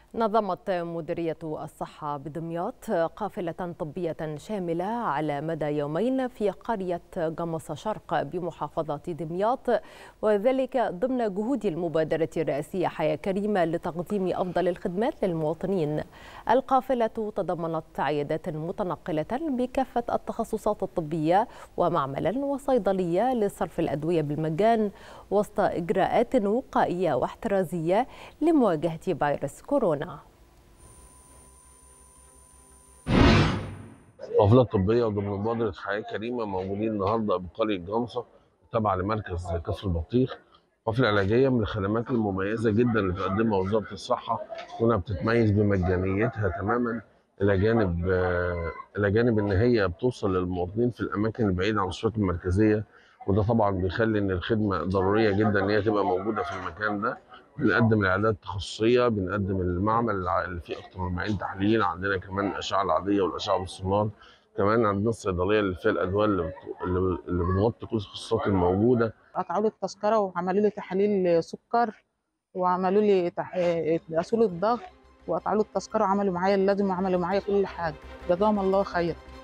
نظمت مديرية الصحة بدمياط قافلة طبية شاملة على مدى يومين في قرية قمص شرق بمحافظة دمياط وذلك ضمن جهود المبادرة الرئاسية حياة كريمة لتقديم أفضل الخدمات للمواطنين القافلة تضمنت عيادات متنقلة بكافة التخصصات الطبية ومعملا وصيدلية لصرف الأدوية بالمجان وسط إجراءات وقائية واحترازية لمواجهة فيروس كورونا قافلة طبية وضمن مبادرة حياة كريمة موجودين النهاردة بقرية جمصة تابعة لمركز كفر البطيخ قافلة علاجية من الخدمات المميزة جدا اللي تقدمها وزارة الصحة وانها بتتميز بمجانيتها تماما إلى جانب إلى جانب إن هي بتوصل للمواطنين في الأماكن البعيدة عن المستشفيات المركزية وده طبعا بيخلي إن الخدمة ضرورية جدا إن هي تبقى موجودة في المكان ده بنقدم العيادات التخصصيه بنقدم المعمل اللي فيه اكتر من 40 تحليل عندنا كمان الاشعه العاديه والاشعه بالسونار كمان عندنا الصيدليه اللي فيها الادويه اللي بت... اللي بتغطي كل التخصصات الموجوده قطعوا لي التذكره وعملوا لي تحاليل سكر وعملوا لي تح... اصول الضغط وقطعوا لي التذكره وعملوا معايا اللازم وعملوا معايا كل حاجه جزاهم الله خير